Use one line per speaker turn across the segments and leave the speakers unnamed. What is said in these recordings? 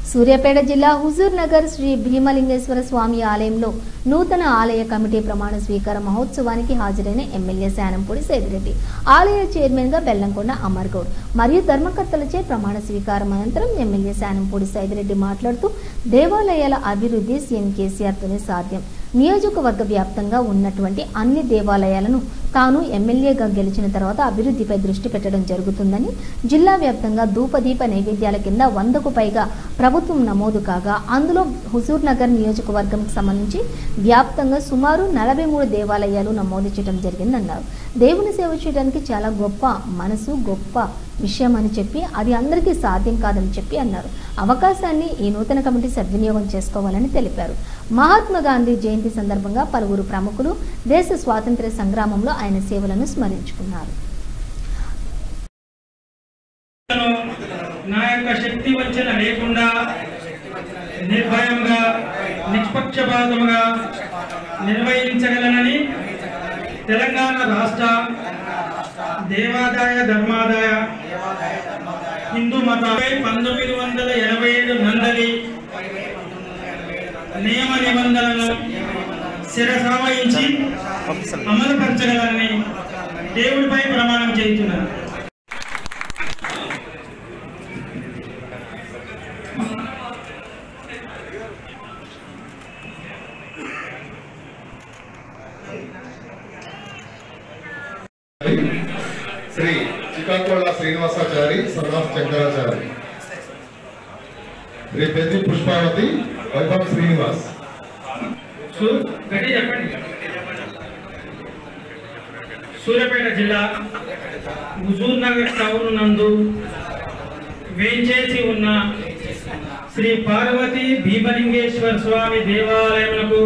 సూర్యాపేట జిల్లా హుజూర్ నగర్ శ్రీ భీమలింగేశ్వర స్వామి ఆలయంలో నూతన ఆలయ కమిటీ ప్రమాణ స్వీకార మహోత్సవానికి హాజరైన ఎమ్మెల్యే శానంపూడి సేదిరెడ్డి ఆలయ చైర్మన్ గా బెల్లంకొండ అమర్ గౌడ్ మరియు ధర్మకర్తలచే ప్రమాణ స్వీకారం అనంతరం ఎమ్మెల్యే శానంపూడి సైదిరెడ్డి మాట్లాడుతూ దేవాలయాల అభివృద్ధి సీఎం కేసీఆర్తోనే సాధ్యం నియోజకవర్గ వ్యాప్తంగా ఉన్నటువంటి అన్ని దేవాలయాలను తాను ఎమ్మెల్యేగా గెలిచిన తర్వాత అభివృద్ధిపై దృష్టి పెట్టడం జరుగుతుందని జిల్లా వ్యాప్తంగా ధూపదీప నైవేద్యాల కింద వందకు పైగా ప్రభుత్వం నమోదు కాగా అందులో హుజూర్ నగర్ నియోజకవర్గంకి సంబంధించి వ్యాప్తంగా సుమారు నలభై మూడు దేవాలయాలు నమోదు చేయడం జరిగిందన్నారు దేవుని సేవ చేయడానికి చాలా గొప్ప మనసు గొప్ప విషయం అని చెప్పి అది అందరికీ సాధ్యం కాదని చెప్పి అన్నారు అవకాశాన్ని ఈ నూతన కమిటీ సద్వినియోగం చేసుకోవాలని తెలిపారు మహాత్మా గాంధీ జయంతి సందర్భంగా పలువురు ప్రముఖులు దేశ స్వాతంత్ర్య సంగ్రామంలో ఆయన సేవలను స్మరించుకున్నారు
నా యొక్క శక్తి వంచన లేకుండా నిర్భయంగా నిష్పక్షపాతముగా నిర్వహించగలనని తెలంగాణ రాష్ట్ర దేవాదాయ ధర్మాదాయ హిందూ మతపై పంతొమ్మిది వందల ఎనభై ఏడు నందలి నియమ నిబంధనలను శిరసావహించి అమలుపరచగలనని దేవుడిపై ప్రమాణం చేస్తున్నాను
శ్రీ శ్రీకాకుళ శ్రీనివాసాచారి సన్నాస్ శంకరాచారి శ్రీ పెద్ది పుష్పావతి వైభవ్ శ్రీనివాస్
సూ- గట్టి చెప్పండి సూర్యాపేట జిల్లా హుజూర్ నగర్ టౌన్ నందు వేంచేసి ఉన్న శ్రీ పార్వతి భీమలింగేశ్వర స్వామి దేవాలయములకు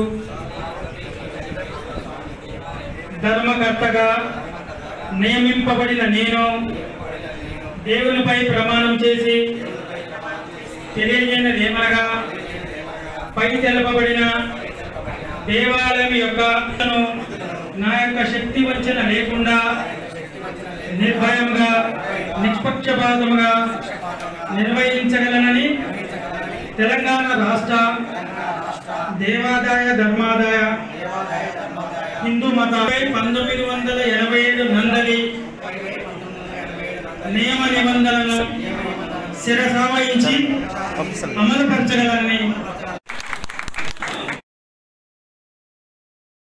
ధర్మకర్తగా నియమింపబడిన నేను దేవునిపై ప్రమాణం చేసి తెలియజేయనది ఏమనగా పై తెలపబడిన దేవాలయం యొక్క నా యొక్క శక్తి వంచన లేకుండా నిర్భయంగా నిష్పక్షపాతముగా నిర్వహించగలనని తెలంగాణ రాష్ట్ర దేవాదాయ ధర్మాదాయ హిందూ మతపై పంతొమ్మిది వందల ఎనభై ఏడు నందలి నియమ నిబంధనలను శిరసావహించి అమలుపరచగలనని